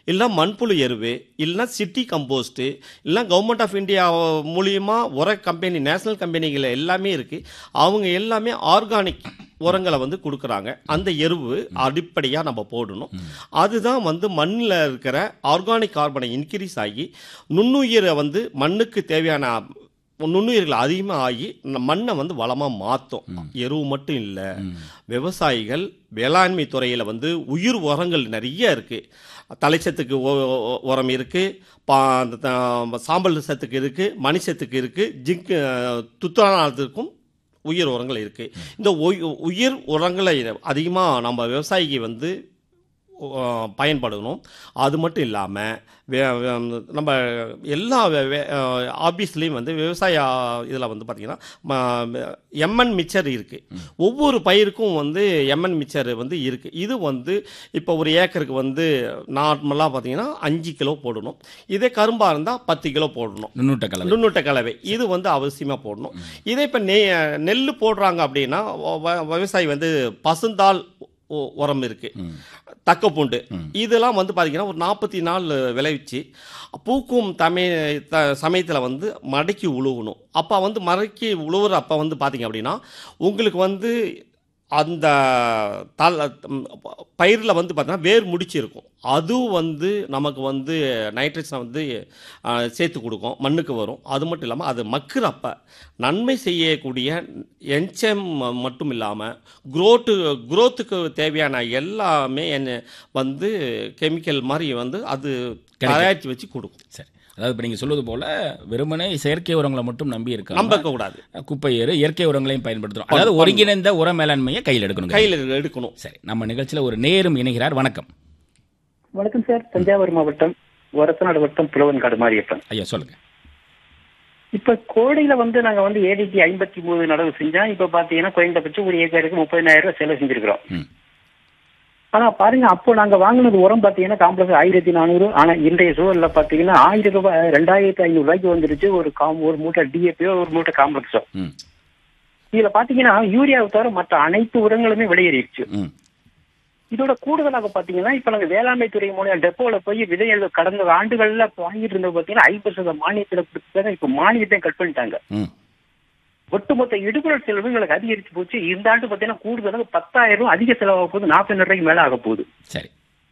இல்லை மண்புழு எருவு இல்லைன்னா சிட்டி கம்போஸ்ட்டு இல்லைன்னா கவர்மெண்ட் ஆஃப் இந்தியா மூலியமா உர கம்பெனி நேஷனல் கம்பெனிகள் எல்லாமே இருக்குது அவங்க எல்லாமே ஆர்கானிக் உரங்களை வந்து கொடுக்குறாங்க அந்த எருவு அடிப்படையாக நம்ம போடணும் அதுதான் வந்து மண்ணில் இருக்கிற ஆர்கானிக் கார்பனை இன்க்ரீஸ் ஆகி நுண்ணுயிரை வந்து மண்ணுக்கு தேவையான நுண்ணுயிர்கள் அதிகமாக ஆகி ந- மண்ணை வந்து வளமாக மாற்றும் எருவு மட்டும் இல்லை விவசாயிகள் வேளாண்மை துறையில் வந்து உயிர் உரங்கள் நிறைய இருக்குது தலைச்சத்துக்கு ஒ- ஒ- உரம் இருக்குது பா அந்த த- சாம்பல் சத்துக்கு இருக்குது மணி சத்துக்கு இருக்குது ஜிங்க் துத்தானத்துக்கும் உயிர் உரங்கள் இருக்குது இந்த உயி- உயிர் உரங்களை அதிகமாக நம்ம விவசாயிக்கு வந்து அஹ், பயன்படணும் அது மட்டும் இல்லாமல் நம்ம எல்லா ஆஃபீஸ்லேயும் வந்து விவசாய இதில் வந்து பார்த்திங்கன்னா எம்என் மிச்சர் இருக்குது ஒவ்வொரு பயிருக்கும் வந்து எம்என் மிச்சர் வந்து இருக்குது இது வந்து இப்போ ஒரு ஏக்கருக்கு வந்து நார்மலாக பார்த்தீங்கன்னா அஞ்சு கிலோ போடணும் இதே கரும்பாக இருந்தால் பத்து கிலோ போடணும் நுண்ணூட்ட கலவை நுண்ணூட்ட கலவை இது வந்து அவசியமாக போடணும் இதே இப்போ நெ நெல் போடுறாங்க அப்படின்னா வ- வ- விவசாயி வந்து பசுந்தாள் உ- உரம் இருக்கு தக்கப்பூண்டு இதெல்லாம் வந்து பார்த்தீங்கன்னா ஒரு நாற்பத்தி நாள் விளைவிச்சு பூக்கும் தமை த சமயத்தில் வந்து மடக்கி உழுவணும் அப்போ வந்து மடக்கி உழுவுற அப்போ வந்து பார்த்தீங்க அப்படின்னா உங்களுக்கு வந்து அந்த தல் பயிரில் வந்து பார்த்தீங்கன்னா வேர் முடிச்சு இருக்கும் அதுவும் வந்து நமக்கு வந்து நைட்ரஜனை வந்து ஆ, சேர்த்து கொடுக்கும் மண்ணுக்கு வரும் அது மட்டும் இல்லாமல் அது மக்குறப்ப நன்மை செய்யக்கூடிய என்சம் மட்டும் இல்லாமல் குரோட்டு குரோத்துக்கு தேவையான எல்லாமே என்ன வந்து கெமிக்கல் மாதிரி வந்து அது தயாரித்து வச்சு கொடுக்கும் சரி அதாவது இப்போ நீங்கள் சொல்வது போல வெறுமனே செயற்கை உரங்களை மட்டும் நம்பி இருக்காங்க நம்பக்க கூடாது குப்பை ஏறு இயற்கை உரங்களையும் பயன்படுத்துறோம் அதாவது ஒருங்கிணைந்த உர மேலாண்மையை கையில் எடுக்கணும் கையில் எடுக்கணும் சரி நம்ம நிகழ்ச்சியில் ஒரு நேரும் இணைகிறார் வணக்கம் வணக்கம் சார் தஞ்சாவூர் மாவட்டம் ஒரத்தநாடு வட்டம் புலவன்காடு மாரியப்பன் ஐயா சொல்லுங்க இப்ப கோடையில வந்து நாங்க வந்து ஏடிடி ஐம்பத்தி மூணு நடவு செஞ்சோம் இப்ப பாத்தீங்கன்னா குறைந்தபட்சம் ஒரு ஏக்கருக்கு முப்பதினாயிரம் ரூபாய் செலவு செஞ்சிருக்கிறோம் ம் ஆனா பாருங்க அப்போ நாங்க வாங்கினது உரம் பாத்தீங்கன்னா காம்ப்ளெக்ஸ் ஆயிரத்தி நானூறு ஆனா இன்றைய சூழல்ல பாத்தீங்கன்னா ஆயிரம் ரூபாய் ரெண்டாயிரத்தி ஐநூறு ரூபாய்க்கு வந்துருச்சு ஒரு காம் ஒரு மூட்டை டிஏபியோ ஒரு மூட்டை காம்ப்ளெக்ஸோ ம் இதுல பாத்தீங்கன்னா யூரியாவை தவிர மற்ற அனைத்து உரங்களுமே விலையேறிடுச்சு ம் இதோட கூடுதலாக பாத்தீங்கன்னா இப்ப நாங்க வேளாண்மை துறை மூலம் டெப்போல போய் விதைகள் கடந்த ஆண்டுகள்ல வாங்கிட்டு இருந்தது பாத்தீங்கன்னா ஐம்பது சதவீத மானியத்துல கொடுத்தாங்க இப்ப மானியத்தை கட் பண்ணிட்டாங்க ம் ஒட்டுமொத்த இடுபொருள் செலவு எங்களுக்கு அதிகரிச்சு போச்சு இந்த ஆண்டு பாத்தீங்கன்னா கூடுதலாக பத்தாயிரம் ரூபாய் அதிக செலவாக போகுது நாற்பது ரூபாய்க்கு மேல ஆக போகுது சரி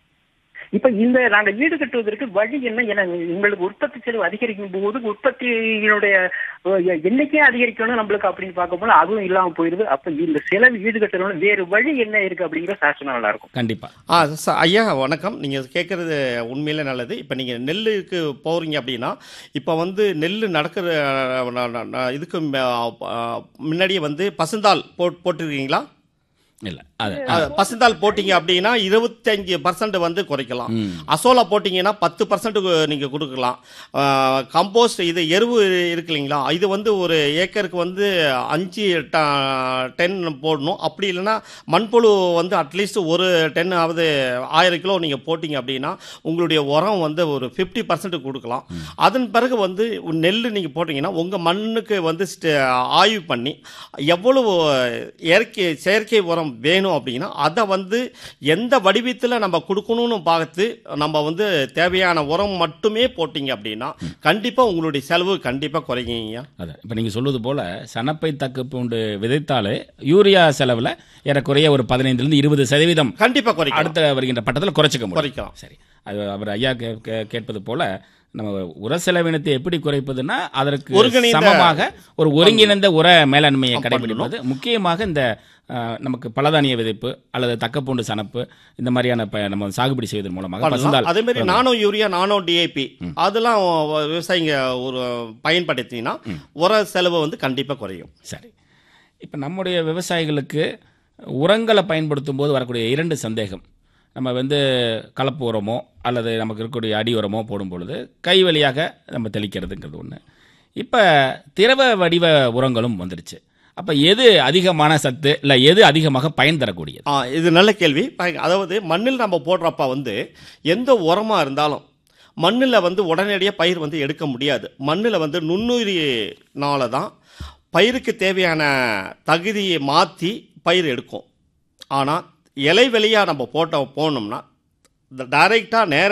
இப்ப இந்த நாங்க ஈடு கட்டுவதற்கு வழி என்ன என எங்களுக்கு உற்பத்தி செலவு அதிகரிக்கும் போது உற்பத்தியினுடைய அஹ், எண்ணிக்கையே அதிகரிக்கணும் நம்மளுக்கு அப்படின்னு பார்க்கும் போது அதுவும் இல்லாம போயிருது அப்ப இந்த செலவு ஈடு கட்டணும் வேறு வழி என்ன இருக்கு அப்படிங்கிற சாசனம் நல்லா இருக்கும் கண்டிப்பா ஆ ச- ஐயா வணக்கம் நீங்கள் கேட்குறது உண்மையிலே நல்லது இப்போ நீங்கள் நெல்லுக்கு போகிறீங்க அப்படின்னா இப்போ வந்து நெல் நடக்கிற அஹ், ந- ந- ந- இதுக்கு ம- அஹ், முன்னாடியே வந்து பசுந்தாள் போட் போட்டிருக்கீங்களா இல்ல அது அது பசுந்தாள் போட்டிங்க அப்படின்னா இருபத்தஞ்சு பர்சன்ட் வந்து குறைக்கலாம் ம். அசோலா போட்டிங்கன்னா பத்து பர்சன்ட் நீங்கள் கொடுக்கலாம் கம்போஸ்ட் இது எருவு இருக்கு இல்லைங்களா இது வந்து ஒரு ஏக்கருக்கு வந்து அஞ்சு டென் போடணும் அப்படி இல்லைன்னா மண்புழு வந்து அட்லீஸ்ட் ஒரு டென் ஆவது ஆயிரம் கிலோ நீங்கள் போட்டிங்க அப்படின்னா உங்களுடைய உரம் வந்து ஒரு ஃபிஃப்டி பர்சன்ட் கொடுக்கலாம் அதன் பிறகு வந்து நெல் நீங்கள் போட்டிங்கன்னா உங்கள் மண்ணுக்கு வந்து ஸ்ட- ஆய்வு பண்ணி எவ்வளவு இயற்கை செயற்கை உரம் வேணும் அப்படின்னா அதை வந்து எந்த வடிவத்தில் நம்ம கொடுக்கணும்னு பார்த்து நம்ம வந்து தேவையான உரம் மட்டுமே போட்டிங்க அப்படின்னா கண்டிப்பாக உங்களுடைய செலவு கண்டிப்பாக குறையுங்க அதான் இப்போ நீங்கள் சொல்வது போல சனப்பை தக்கு பூண்டு விதைத்தாலே யூரியா செலவில் ஏறக்குறைய ஒரு பதினைந்துலேருந்து இருபது சதவீதம் கண்டிப்பாக குறைக்கும் அடுத்த வருகின்ற பட்டத்தில் குறைச்சிக்க முடியும் குறைக்கலாம். சரி அது அவர் ஐயா கே- கே- கேட்பது போல நம்ம உர செலவினத்தை எப்படி குறைப்பதுன்னா அதற்கு ஒருங்கிணைந்த- சமமாக ஒரு ஒருங்கிணைந்த உர மேலாண்மையை கடைபிடிப்பது முக்கியமாக இந்த அஹ், நமக்கு பலதானிய விதைப்பு அல்லது தக்கப்பூண்டு சனப்பு இந்த மாதிரியான ப- நம்ம சாகுபடி செய்வதன் மூலமாக பண்ணலாம் பசுந்தாள் அதே மாதிரி நானோ யூரியா நானோ டிஏபி அதெல்லாம் விவசாயிங்க ஒரு பயன்படுத்தினா உர செலவு வந்து கண்டிப்பாக குறையும் சரி இப்போ நம்முடைய விவசாயிகளுக்கு உரங்களை பயன்படுத்தும் போது வரக்கூடிய இரண்டு சந்தேகம் நம்ம வந்து கலப்பு உரமோ அல்லது நமக்கு இருக்கக்கூடிய அடி உரமோ போடும் பொழுது கை வழியாக நம்ம தெளிக்கிறதுங்கிறது ஒன்று இப்போ திரவ வடிவ உரங்களும் வந்துடுச்சு அப்போ எது அதிகமான சத்து இல்லை எது அதிகமாக பயன் தரக்கூடியது ஆ இது நல்ல கேள்வி பாருங்க, அதாவது மண்ணில் நம்ம போடுறப்ப வந்து எந்த உரமாக இருந்தாலும் மண்ணில் வந்து உடனடியாக பயிர் வந்து எடுக்க முடியாது மண்ணில் வந்து நுண்ணுயிரினால தான் பயிருக்கு தேவையான தகுதியை மாற்றி பயிர் எடுக்கும் ஆனால் இலை வெளியாக நம்ம போட்ட போனோம்னா டைரெக்டாக நேர